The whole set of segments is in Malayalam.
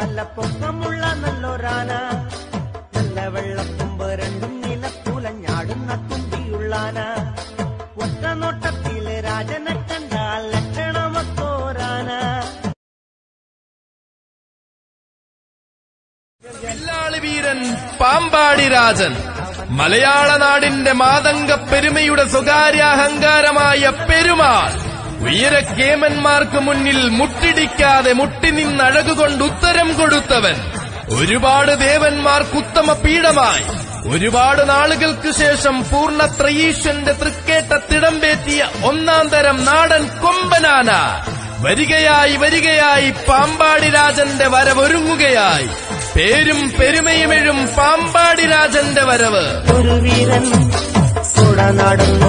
നല്ല പൊക്കമുള്ള നല്ലൊരാന നല്ല വെള്ളത്തുമ്പ് രണ്ടും നിലത്തുലഞ്ഞാടുന്ന തുമ്പിയുള്ളാന ഒറ്റ നോട്ടത്തില് രാജനെ കണ്ടാൽ ലക്ഷണമത്തോരാന വില്ലാളി വീരൻ പാമ്പാടി രാജൻ മലയാള നാടിന്റെ മാതംഗ പെരുമയുടെ സ്വകാര്യാഹങ്കാരമായ പെരുമാൾ ഉയരക്കേമന്മാർക്ക് മുന്നിൽ മുട്ടിടിക്കാതെ മുട്ടിനിന്നഴകുകൊണ്ട് ഉത്തരം കൊടുത്തവൻ ഒരുപാട് ദേവന്മാർക്ക് ഉത്തമ പീഠമായി ഒരുപാട് നാളുകൾക്ക് ശേഷം പൂർണ്ണ ത്രയീശ്വന്റെ തൃക്കേട്ട തിടമ്പേറ്റിയ ഒന്നാം തരം നാടൻ കൊമ്പനാന വരികയായി വരികയായി പാമ്പാടി രാജന്റെ വരവൊരുങ്ങുകയായി പേരും പെരുമയുമെഴും പാമ്പാടി രാജന്റെ വരവ് ഒരു വീരൻ സുടനാടുന്നു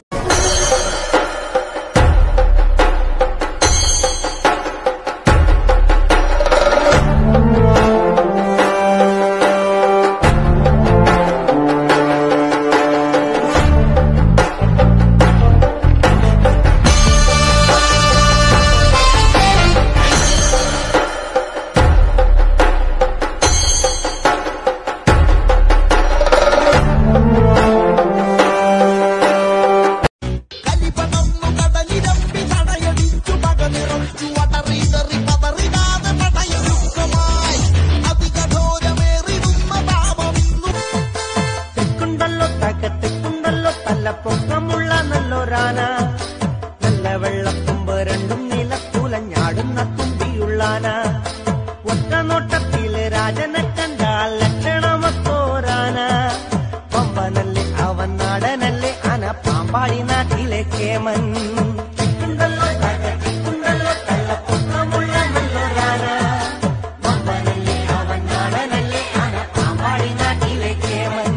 കലിപടർന്നു കടലിരമ്പി തടയടിച്ചു പകനിറച്ചു അടറിതറി പതറികാതെ പടയൊരുക്കമായി അതികഠോരമേറിടുന്ന താപമിന്നു തെക്കുണ്ടല്ലോ തകത്തെക്കുണ്ടല്ലോ തല്ല പൊക്കമുള്ള നല്ലൊരാന നല്ല വെള്ളത്തുമ്പ് രണ്ടും നിലത്തുലഞ്ഞാടുന്ന തുമ്പിയുള്ളാന ഒറ്റ നോട്ടത്തില് രാജനെ കണ്ടാൽ ലക്ഷണമത്തോരാന പമ്പനല്ലേ അവൻ നാടനല്ലേ അന പാമ്പാടി നാട്ടിലെ കേമൻ തെക്കുണ്ടല്ലോ തകത്തെക്കുണ്ടല്ലോ തല്ല പൊക്കമുള്ള നല്ലൊരാന പമ്പനല്ലേ അവൻ നാടനല്ലേ അന പാമ്പാടി നാട്ടിലെ കേമൻ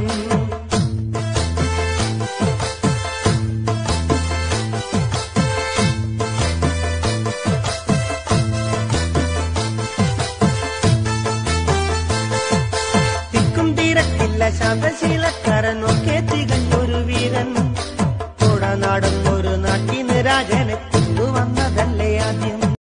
തിക്കും തീരത്തില്ല ശാന്തശീലക്കാരൻ